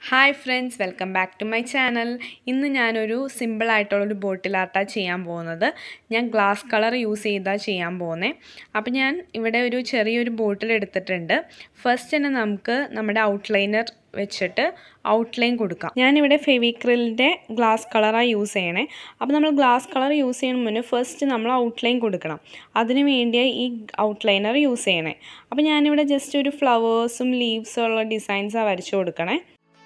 hi friends welcome back to my channel ഇന്ന് ഞാനൊരു simple ആയിട്ടുള്ളൊരു ബോട്ടിൽ ആർട്ടാണ് ചെയ്യാൻ പോകുന്നത് ഞാൻ ഗ്ലാസ് കളർ യൂസ് ചെയ്താണ് ചെയ്യാൻ പോകുന്നത് അപ്പോൾ ഞാൻ ഇവിടെ ഒരു ചെറിയൊരു ബോട്ടിൽ എടുത്തിട്ടുണ്ട് ഫസ്റ്റ് തന്നെ നമുക്ക് നമ്മുടെ ഔട്ട്ലൈനർ വെച്ചിട്ട് ഔട്ട്ലൈൻ കൊടുക്കാം ഞാനിവിടെ ഫെവിക്രിലിൻ്റെ ഗ്ലാസ് കളറാണ് യൂസ് ചെയ്യണേ അപ്പോൾ നമ്മൾ ഗ്ലാസ് കളർ യൂസ് ചെയ്യുന്ന മുന്നേ ഫസ്റ്റ് നമ്മൾ ഔട്ട്ലൈൻ കൊടുക്കണം അതിന് വേണ്ടിയാണ് ഈ ഔട്ട്ലൈനർ യൂസ് ചെയ്യണേ അപ്പോൾ ഞാനിവിടെ ജസ്റ്റ് ഒരു ഫ്ലവേഴ്സും ലീവ്സും ഉള്ള ഡിസൈൻസാണ് വരച്ചു കൊടുക്കണേ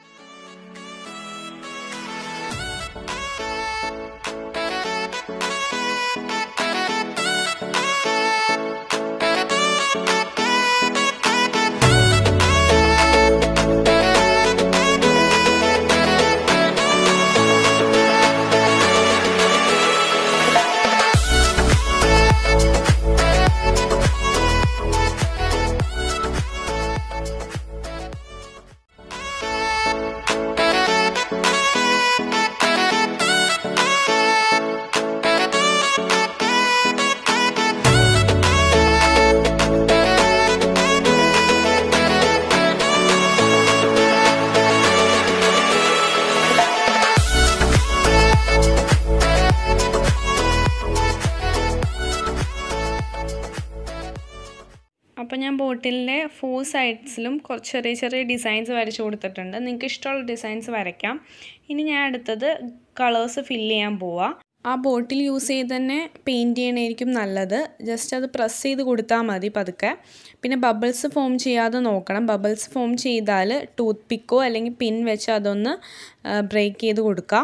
അപ്പോൾ ഞാൻ ബോട്ടിലിൻ്റെ ഫോർ സൈഡ്സിലും കുറച്ച് ചെറിയ ചെറിയ ഡിസൈൻസ് വരച്ച് കൊടുത്തിട്ടുണ്ട് നിങ്ങൾക്ക് ഇഷ്ടമുള്ള ഡിസൈൻസ് വരയ്ക്കാം ഇനി ഞാൻ അടുത്തത് കളേഴ്സ് ഫില്ല് ചെയ്യാൻ പോവാം ആ ബോട്ടിൽ യൂസ് ചെയ്ത് തന്നെ പെയിൻറ്റ് ചെയ്യണമായിരിക്കും നല്ലത് ജസ്റ്റ് അത് പ്രസ് ചെയ്ത് കൊടുത്താൽ മതി പതുക്കെ പിന്നെ ബബിൾസ് ഫോം ചെയ്യാതെ നോക്കണം ബബിൾസ് ഫോം ചെയ്താൽ ടൂത്ത് പിക്കോ അല്ലെങ്കിൽ പിൻ വെച്ച് അതൊന്ന് ബ്രേക്ക് ചെയ്ത് കൊടുക്കാം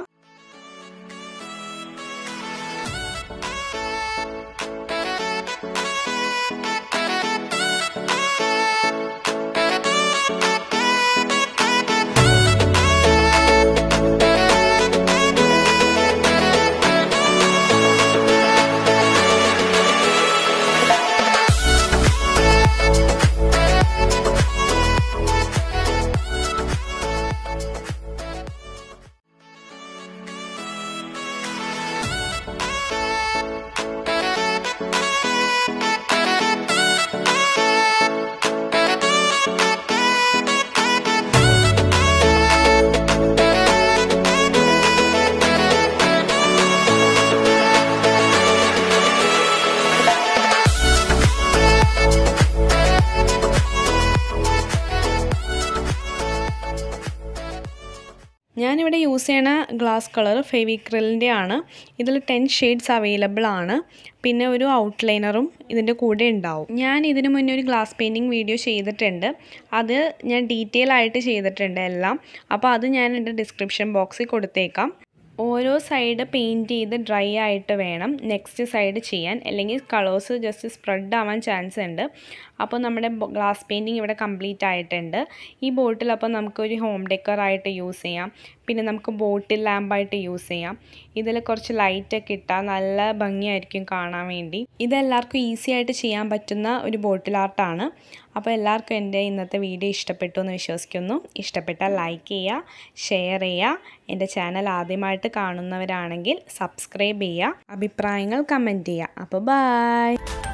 ഞാനിവിടെ യൂസ് ചെയ്യണ ഗ്ലാസ് കളർ ഫെവിക്രിലിൻ്റെ ആണ് ഇതിൽ ടെൻ ഷെയ്ഡ്സ് അവൈലബിൾ ആണ് പിന്നെ ഒരു ഔട്ട്ലൈനറും ഇതിൻ്റെ കൂടെ ഉണ്ടാവും ഞാൻ ഇതിനു മുന്നേ ഒരു ഗ്ലാസ് പെയിൻറ്റിങ് വീഡിയോ ചെയ്തിട്ടുണ്ട് അത് ഞാൻ ഡീറ്റെയിൽ ആയിട്ട് ചെയ്തിട്ടുണ്ട് എല്ലാം അപ്പോൾ അത് ഞാൻ എൻ്റെ ഡിസ്ക്രിപ്ഷൻ ബോക്സിൽ കൊടുത്തേക്കാം ഓരോ സൈഡ് പെയിൻറ്റ് ചെയ്ത് ഡ്രൈ ആയിട്ട് വേണം നെക്സ്റ്റ് സൈഡ് ചെയ്യാൻ അല്ലെങ്കിൽ കളേഴ്സ് ജസ്റ്റ് സ്പ്രെഡ് ആവാൻ ചാൻസ് ഉണ്ട് അപ്പോൾ നമ്മുടെ ഗ്ലാസ് പെയിൻറ്റിങ് ഇവിടെ കംപ്ലീറ്റ് ആയിട്ടുണ്ട് ഈ ബോട്ടിൽ അപ്പോൾ നമുക്കൊരു ഹോം ഡെക്കർ ആയിട്ട് യൂസ് ചെയ്യാം പിന്നെ നമുക്ക് ബോട്ടിൽ ലാമ്പായിട്ട് യൂസ് ചെയ്യാം ഇതിൽ കുറച്ച് ലൈറ്റൊക്കെ ഇട്ടാൽ നല്ല ഭംഗിയായിരിക്കും കാണാൻ വേണ്ടി ഇതെല്ലാവർക്കും ഈസി ആയിട്ട് ചെയ്യാൻ പറ്റുന്ന ഒരു ബോട്ടിൽ ആർട്ടാണ് അപ്പോൾ എല്ലാവർക്കും എൻ്റെ ഇന്നത്തെ വീഡിയോ ഇഷ്ടപ്പെട്ടു എന്ന് വിശ്വസിക്കുന്നു ഇഷ്ടപ്പെട്ടാൽ ലൈക്ക് ചെയ്യുക ഷെയർ ചെയ്യുക എൻ്റെ ചാനൽ ആദ്യമായിട്ട് കാണുന്നവരാണെങ്കിൽ സബ്സ്ക്രൈബ് ചെയ്യുക അഭിപ്രായങ്ങൾ കമൻറ്റ് ചെയ്യുക അപ്പോൾ ബായ്